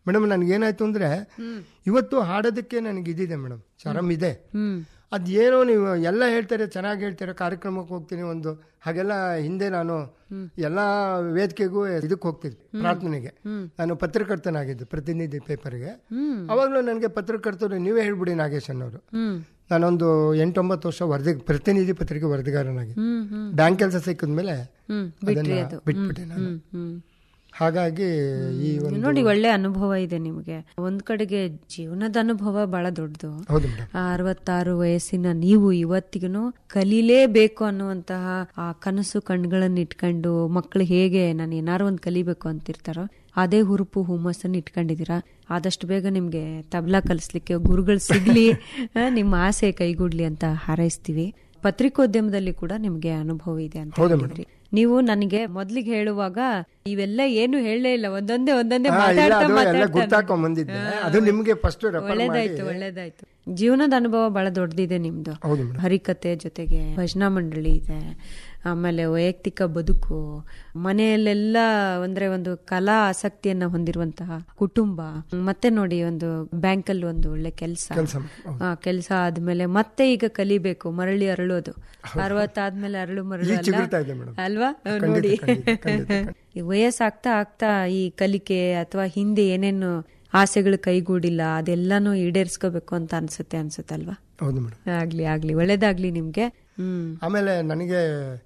Madam ನನಗೇನಾಯ್ತು ಅಂದ್ರೆ ಇವತ್ತು ಹಾಡೋದಕ್ಕೆ ನನಗೆ ಇದಿದೆ ಮೇಡಮ್ ಚರಮ್ ಇದೆ ಹ್ಮ್ ಅದೇನೋ ನೀವು ಎಲ್ಲ ಹೇಳ್ತಾರೆ ಚೆನ್ನಾಗಿ ಹೇಳ್ತಾರೆ ಕಾರ್ಯಕ್ರಮಕ್ಕೆ ಹೋಗ್ತೀನಿ ಒಂದು ಹಾಗೆಲ್ಲ ಹಿಂದೆ ನಾನು ಎಲ್ಲ ವೇದಿಕೆಗೂ ಇದಕ್ಕೆ ಹೋಗ್ತಿದ್ದೆ ಪ್ರಾರ್ಥನೆಗೆ ನಾನು ಪತ್ರಕರ್ತನಾಗಿದ್ದು ಪ್ರತಿನಿಧಿ ಪೇಪರ್ಗೆ ಅವಾಗಲೂ ನನಗೆ ಪತ್ರಕರ್ತರು ನೀವೇ ಹೇಳ್ಬಿಡಿ ನಾಗೇಶ್ ಅನ್ನೋರು ಹ್ಮ್ ನಾನೊಂದು ಎಂಟೊಂಬತ್ತು ವರ್ಷ ವರದಿ ಪ್ರತಿನಿಧಿ ಪತ್ರಿಕೆ ವರದಿಗಾರನಾಗಿದ್ದೆ ಹ್ಮ್ ಹ್ಮ್ ಬ್ಯಾಂಕ್ ಕೆಲಸ ಸಿಕ್ಕಿದ್ಮೇಲೆ ಹ್ಮ್ ಅದನ್ನ ಬಿಟ್ಬಿಟ್ಟೆ ನಾನು ಹ್ಮ್ ಹ್ಮ್ ಹಾಗಾಗಿ ಈ ಒಂದು ನೋಡಿ ಒಳ್ಳೆ ಅನುಭವ ಇದೆ ನಿಮಗೆ ಒಂದ್ ಕಡೆಗೆ ಜೀವನದ ಅನುಭವ ಬಹಳ ದೊಡ್ಡದು ಹೌದು ಮೇಡಮ್ ಆ ಅರವತ್ತಾರು ವಯಸ್ಸಿನ ನೀವು ಇವತ್ತಿಗೂ ಕಲೀಲೇಬೇಕು ಅನ್ನುವಂತಹ ಆ ಕನಸು ಕಣ್ಗಳನ್ನ ಇಟ್ಕೊಂಡು ಮಕ್ಕಳು ಹೇಗೆ ನಾನು ಏನಾರು ಒಂದ್ ಕಲಿಬೇಕು ಅಂತಿರ್ತಾರೋ ಅದೇ ಹುರುಪು ಹುಮ್ಮಸ್ಸನ್ನ ಇಟ್ಕೊಂಡಿದೀರಾ ಆದಷ್ಟು ಬೇಗ ನಿಮ್ಗೆ ತಬ್ಲಾ ಕಲಿಸ್ಲಿಕ್ಕೆ ಗುರುಗಳು ಸಿಗ್ಲಿ ಆ, ನಿಮ್ಮ ಆಸೆ ಕೈಗೂಡ್ಲಿ ಅಂತ ಹಾರೈಸ್ತೀವಿ ಪತ್ರಿಕೋದ್ಯಮದಲ್ಲಿ ಕೂಡ ನಿಮ್ಗೆ ಅನುಭವ ಇದೆ ಅಂತ ಹೌದು ಹೇಳಿದ್ರಿ ನೀವು ನನಗೆ ಮೊದ್ಲಿಗೆ ಹೇಳುವಾಗ ಇವೆಲ್ಲ ಏನು ಹೇಳಲೇ ಇಲ್ಲ ಒಂದೊಂದೇ ಒಂದೊಂದೇ ಹಾ, ಇಲ್ಲ, ಮಾತಾಡ್ತಾ ಅದು ಎಲ್ಲ ಮಾತಾಡ್ತಾ ಗುರ್ತಾಕೊಂಡ್ ಬಂದಿದ್ದೆ ಅದು ನಿಮ್ಗೆ ಫಸ್ಟ್ ರೆಫರ್ ಮಾಡಿ ಒಳ್ಳೇದಾಯ್ತು ಒಳ್ಳೇದಾಯ್ತು ಜೀವನದ ಅನುಭವ ಬಹಳ ದೊಡ್ಡದಿದೆ ನಿಮ್ದು ಹೌದು ಮೇಡಮ್ ಹರಿಕತೆ ಜೊತೆಗೆ ಭಜನಾ ಮಂಡಳಿ ಇದೆ ಆಮೇಲೆ ವೈಯಕ್ತಿಕ ಬದುಕು ಮನೆಯಲ್ಲೆಲ್ಲ ಅಂದ್ರೆ ಒಂದು ಕಲಾ ಆಸಕ್ತಿಯನ್ನ ಹೊಂದಿರುವಂತಹ ಕುಟುಂಬ ಮತ್ತೆ ನೋಡಿ ಒಂದು ಬ್ಯಾಂಕಲ್ಲಿ ಒಂದು ಒಳ್ಳೆ ಕೆಲಸ ಕೆಲಸ ಕೆಲಸ ಆದ್ಮೇಲೆ ಮತ್ತೆ ಈಗ ಕಲಿಬೇಕು ಮರಳಿ ಅರಳೋದು ಅರವತ್ತಾದ್ಮೇಲೆ ಅರಳು ಮರಳು ಈಗ ಅಲ್ಲ ಚಿಗುರ್ತಾ ಇದೆ ಮೇಡಮ್ ಅಲ್ವಾ ಖಂಡಿತ, ನೋಡಿ ಖಂಡಿತ, ಖಂಡಿತ, ಖಂಡಿತ. ಈ ವಯಸ್ಸಾಗ್ತಾ ಆಗ್ತಾ ಈ ಕಲಿಕೆ ಅಥವಾ ಹಿಂದೆ ಏನೇನು ಆಸೆಗಳು ಕೈಗೂಡಿಲ್ಲ ಅದೆಲ್ಲಾನು ಈಡೇರಿಸ್ಕೋಬೇಕು ಅಂತ ಅನ್ಸುತ್ತೆ ಅನ್ಸುತ್ತಲ್ವಾ ಹೌದು ಮೇಡಮ್ ಆಗ್ಲಿ ಆಗ್ಲಿ ಒಳ್ಳೇದಾಗ್ಲಿ ನಿಮ್ಗೆ ಹ್ಮ್ ಆಮೇಲೆ ನನಗೆ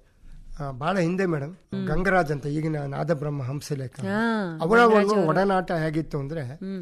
ಆ, ಬಹಳ ಹಿಂದೆ ಮೇಡಮ್ ಗಂಗರಾಜ್ ಅಂತ ಈಗಿನ ನಾದಬ್ರಹ್ಮ ಹಂಸಲೇಖ ಹಾ ಅವರ ಒಂದು ಒಡನಾಟ ಹೇಗಿತ್ತು ಅಂದ್ರೆ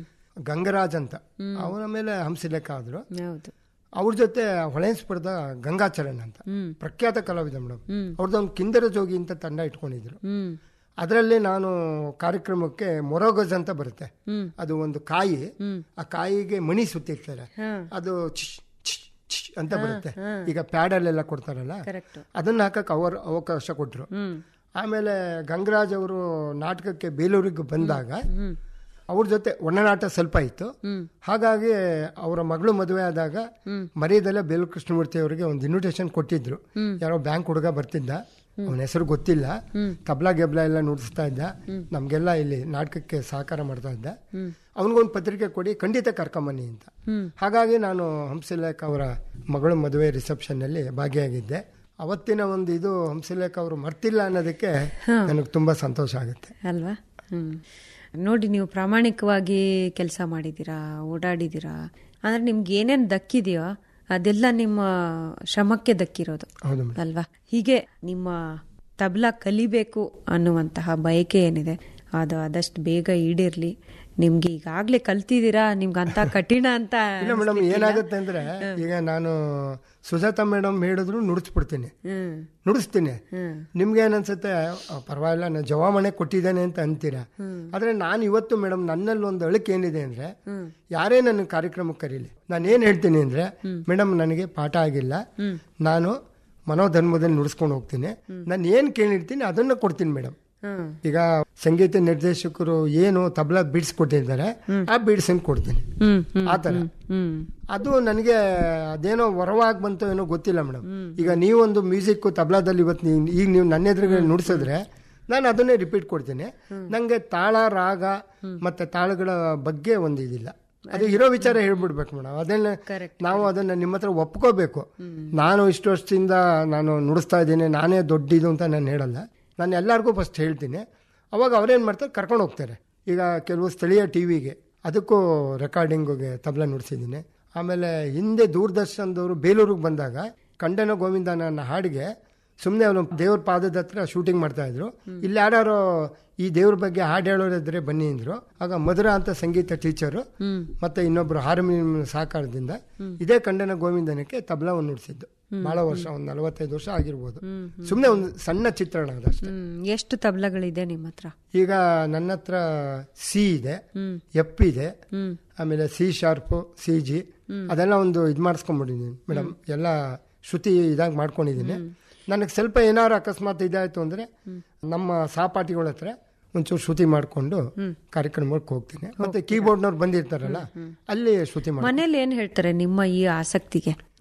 ಗಂಗರಾಜ್ ಅಂತ ಅವರ ಮೇಲೆ ಹಂಸಲೇಖ ಆದ್ರು ಹೌದು ಅವ್ರ ಜೊತೆ ಹೊಳೆನ್ಸ್ಪುರದ ಗಂಗಾಚರಣ್ ಅಂತ ಹ್ಮ್ ಪ್ರಖ್ಯಾತ ಕಲಾವಿದ ಮೇಡಮ್ ಹ್ಮ್. ಅವ್ರದ್ದೊಂದು ಕಿಂದರ ಜೋಗಿ ಅಂತ ತಂಡ ಇಟ್ಕೊಂಡಿದ್ರು ಹ್ಮ್ ಅದರಲ್ಲಿ ನಾನು ಕಾರ್ಯಕ್ರಮಕ್ಕೆ ಮೊರೋಗಜ್ ಅಂತ ಬರುತ್ತೆ ಹ್ಮ್ ಅದು ಒಂದು ಕಾಯಿ ಹ್ಮ್ ಆ ಕಾಯಿಗೆ ಮಣಿ ಸುತ್ತಿರ್ತಾರೆ ಹಾ ಅದು ಚಿಶ್ ಚಿಶ್ ಚಿಶ್ ಅಂತ ಬರುತ್ತೆ ಈಗ ಪ್ಯಾಡಲ್ಲೆಲ್ಲ ಕೊಡ್ತಾರಲ್ಲ ಕರೆಕ್ಟ್ ಅದನ್ನ ಹಾಕಕ್ಕೆ ಅವರು ಅವಕಾಶ ಕೊಟ್ರು ಹ್ಮ್ ಆಮೇಲೆ ಗಂಗರಾಜ್ ಅವರು ನಾಟಕಕ್ಕೆ ಬೇಲೂರಿಗೆ ಬಂದಾಗ ಹ್ಮ್ ಅವ್ರ ಜೊತೆ ಒಡನಾಟ ಸ್ವಲ್ಪ ಇತ್ತು ಹ್ಮ್ ಹಾಗಾಗಿ ಅವರ ಮಗಳು ಮದುವೆ ಆದಾಗ ಮರ್ಯಾದಲ್ಲೇ ಬೇಲು ಕೃಷ್ಣಮೂರ್ತಿ ಅವರಿಗೆ ಒಂದು ಇನ್ವಿಟೇಷನ್ ಕೊಟ್ಟಿದ್ರು ಯಾರೋ ಬ್ಯಾಂಕ್ ಹುಡುಗ ಬರ್ತಿದ್ದ ಅವನ ಹೆಸರು ಗೊತ್ತಿಲ್ಲ ತಬ್ಲಾ ಗೆಬ್ಲಾ ಎಲ್ಲ ನುಡಿಸ್ತಾ ಇದ್ದ ನಮ್ಗೆಲ್ಲ ಇಲ್ಲಿ ನಾಟಕಕ್ಕೆ ಸಹಕಾರ ಮಾಡ್ತಾ ಇದ್ದ ಅವನಿಗೊಂದು ಪತ್ರಿಕೆ ಕೊಡಿ ಖಂಡಿತ ಕರ್ಕೊಂಬನ್ನಿ ಅಂತ ಹ್ಮ್. ಹಾಗಾಗಿ ನಾನು ಹಂಸಲೇಖ ಅವರ ಮಗಳು ಮದುವೆ ರಿಸೆಪ್ಷನ್ ಅಲ್ಲಿ ಭಾಗಿಯಾಗಿದ್ದೆ ಅವತ್ತಿನ ಒಂದು ಇದು ಹಂಸಲೇಖ ಅವರು ಮರ್ತಿಲ್ಲ ಅನ್ನೋದಕ್ಕೆ ನನಗೆ ತುಂಬಾ ಸಂತೋಷ ಆಗುತ್ತೆ ಅಲ್ವಾ ಹ್ಮ್ ನೋಡಿ ನೀವು ಪ್ರಾಮಾಣಿಕವಾಗಿ ಕೆಲಸ ಮಾಡಿದೀರಾ ಓಡಾಡಿದೀರಾ ಅಂದ್ರೆ ನಿಮ್ಗೆ ಏನೇನ್ ದಕ್ಕಿದೆಯೋ ಅದೆಲ್ಲ ನಿಮ್ಮ ಶ್ರಮಕ್ಕೆ ದಕ್ಕಿರೋದು ಹೌದು ಮೇಡಮ್ ಅಲ್ವಾ ಹೀಗೆ ನಿಮ್ಮ ತಬ್ಲಾ ಕಲಿಬೇಕು ಅನ್ನುವಂತಹ ಬಯಕೆ ಏನಿದೆ ಅದು ಆದಷ್ಟು ಬೇಗ ಈಡೇರ್ಲಿ ನಿಮ್ಗೆ ಈಗಾಗ್ಲೇ ಕಲ್ತಿದ್ದೀರಾ ನಿಮ್ಗೆ ಅಂತ ಕಠಿಣ ಅಂತ ಇಲ್ಲ ಮೇಡಮ್ ಏನಾಗುತ್ತೆ ಅಂದ್ರೆ ಈಗ ನಾನು ಸುಜಾತ ಮೇಡಮ್ ಹೇಳಿದ್ರು ನುಡಿಸ್ಬಿಡ್ತೀನಿ ಹ್ಮ್ ನುಡಿಸ್ತೀನಿ ಹ್ಮ್ ನಿಮ್ಗೆ ಏನನ್ಸುತ್ತೆ ಆ, ಪರವಾಗಿಲ್ಲ ನಾನು ಜವಾಮಣೆ ಕೊಟ್ಟಿದ್ದೇನೆ ಅಂತ ಅಂತೀರಾ ಆದ್ರೆ ನಾನು ಇವತ್ತು ಮೇಡಮ್ ನನ್ನಲ್ಲಿ ಒಂದು ಅಳಕ್ ಏನಿದೆ ಅಂದ್ರೆ ಹ್ಮ್ ಯಾರೇ ನನ್ನ ಕಾರ್ಯಕ್ರಮಕ್ಕೆ ಕರೀಲಿ ನಾನು ಏನ್ ಹೇಳ್ತೀನಿ ಅಂದ್ರೆ ಮೇಡಮ್ ನನಗೆ ಪಾಠ ಆಗಿಲ್ಲ ಹ್ಮ್ ನಾನು ಮನೋಧರ್ಮದಲ್ಲಿ ನುಡಿಸ್ಕೊಂಡು ಹೋಗ್ತೀನಿ ನಾನು ಏನ್ ಕೇಳಿರ್ತೀನಿ ಅದನ್ನ ಕೊಡ್ತೀನಿ ಮೇಡಮ್ ಹ್ಮ್ ಈಗ ಸಂಗೀತ ನಿರ್ದೇಶಕರು ಏನು ತಬಲಾ ಬಿಡ್ಸ್ ಕೊಟ್ಟಿದ್ದಾರೆ ಆ ಬಿಡ್ಸ್ ಕೊಡ್ತೀನಿ ಹ್ಮ್ ಹ್ಮ್ ಆ ತರ ಹ್ಮ್ ಅದು ನನಗೆ ಅದೇನೋ ವರವಾಗಿ ಬಂತು ಏನೋ ಗೊತ್ತಿಲ್ಲ ಮೇಡಮ್ ಈಗ ನೀವೊಂದು ಮ್ಯೂಸಿಕ್ ತಬಲಾದಲ್ಲಿ ಇವತ್ತು ನೀವು ಈಗ ನೀವು ನನ್ನ ಎದುರುಗಡೆ ನುಡಿಸಿದ್ರೆ ನಾನು ಅದನ್ನೇ ರಿಪೀಟ್ ಕೊಡ್ತೀನಿ ನಂಗೆ ತಾಳ ರಾಗ ಮತ್ತೆ ತಾಳಗಳ ಬಗ್ಗೆ ಒಂದು ಇದಿಲ್ಲ ಅದು ಇರೋ ವಿಚಾರ ಹೇಳ್ಬಿಡ್ಬೇಕು ಮೇಡಮ್ ಅದನ್ನ Correct. ನಾವು ಅದನ್ನ ನಿಮ್ಮ ಹತ್ರ ಒಪ್ಕೋಬೇಕು ನಾನು ಇಷ್ಟು ವರ್ಷದಿಂದ ನಾನು ನುಡಿಸ್ತಾ ಇದ್ದೀನಿ ನಾನೇ ದೊಡ್ಡಿದು ಅಂತ ನಾನು ಹೇಳಲ್ಲ ನಾನು ಎಲ್ಲರಿಗೂ ಫಸ್ಟ್ ಹೇಳ್ತೀನಿ ಅವಾಗ ಅವ್ರೇನು ಮಾಡ್ತಾರೆ ಕರ್ಕೊಂಡು ಹೋಗ್ತಾರೆ ಈಗ ಕೆಲವು ಸ್ಥಳೀಯ ಟಿವಿಗೆ ಅದಕ್ಕೂ ರೆಕಾರ್ಡಿಂಗ್ಗೆ ತಬಲ ನುಡಿಸಿದ್ದೀನಿ ಆಮೇಲೆ ಹಿಂದೆ ದೂರದರ್ಶನದವರು ಬೇಲೂರಿಗೆ ಬಂದಾಗ ಕಂಡನ ಗೋವಿಂದ ನನ್ನ ಹಾಡಿಗೆ ಸುಮ್ಮನೆ ಅವನು ದೇವ್ರ ಪಾದದ ಹತ್ರ ಶೂಟಿಂಗ್ ಮಾಡ್ತಾ ಇದ್ರು ಇಲ್ಲಿ ಯಾರು ಈ ದೇವ್ರ ಬಗ್ಗೆ ಹಾಡು ಹೇಳೋರಿದ್ರೆ ಬನ್ನಿ ಅಂದ್ರು ಆಗ ಮಧುರ ಅಂತ ಸಂಗೀತ ಟೀಚರು ಹ್ಮ್ ಮತ್ತೆ ಇನ್ನೊಬ್ರು ಹಾರ್ಮೋನಿಯಂ ಸಹಕಾರದಿಂದ ಇದೇ ಕಂಡನ ಗೋವಿಂದನಕ್ಕೆ ತಬಲವನ್ನು ನುಡಿಸಿದ್ದು ಬಹಳ ವರ್ಷ ಒಂದು ನಲವತ್ತೈದು ವರ್ಷ ಆಗಿರ್ಬೋದು ಸುಮ್ಮನೆ ಒಂದು ಸಣ್ಣ ಚಿತ್ರಣ ಅದಷ್ಟೇ ಹ್ಮ್ ಎಷ್ಟು ತಬ್ಲಗಳಿದೆ ನಿಮ್ಮ ಹತ್ರ ಈಗ ನನ್ನ ಹತ್ರ ಸಿ ಇದೆ ಹ್ಮ್ ಎಫ್ ಇದೆ ಹ್ಮ್ ಆಮೇಲೆ ಸಿ ಶಾರ್ಪ್ ಸಿ ಜಿ ಅದೆಲ್ಲ ಒಂದು ಇದು ಮಾಡಿಸ್ಕೊಂಡ್ಬಿಟ್ಟಿದ್ದೀನಿ ಮೇಡಮ್ ಎಲ್ಲ ಶ್ರುತಿ ಇದಾಗಿ ಮಾಡ್ಕೊಂಡಿದ್ದೀನಿ ನನಗೆ ಸ್ವಲ್ಪ ಏನಾದ್ರು ಅಕಸ್ಮಾತ್ ಇದಾಯ್ತು ಅಂದ್ರೆ ನಮ್ಮ ಸಹಪಾಠಿಗಳ ಹತ್ರ ಒಂಚೂರು ಶ್ರುತಿ ಮಾಡಿಕೊಂಡು ಕಾರ್ಯಕ್ರಮಕ್ಕೆ ಹೋಗ್ತೀನಿ ಮತ್ತೆ ಕೀಬೋರ್ಡ್ನವ್ರು ಬಂದಿರ್ತಾರಲ್ಲ ಅಲ್ಲಿ ಶ್ರುತಿ ಮಾಡಿ ಮನೇಲಿ ಏನ್ ಹೇಳ್ತಾರೆ ನಿಮ್ಮ ಈ ಆಸಕ್ತಿಗೆ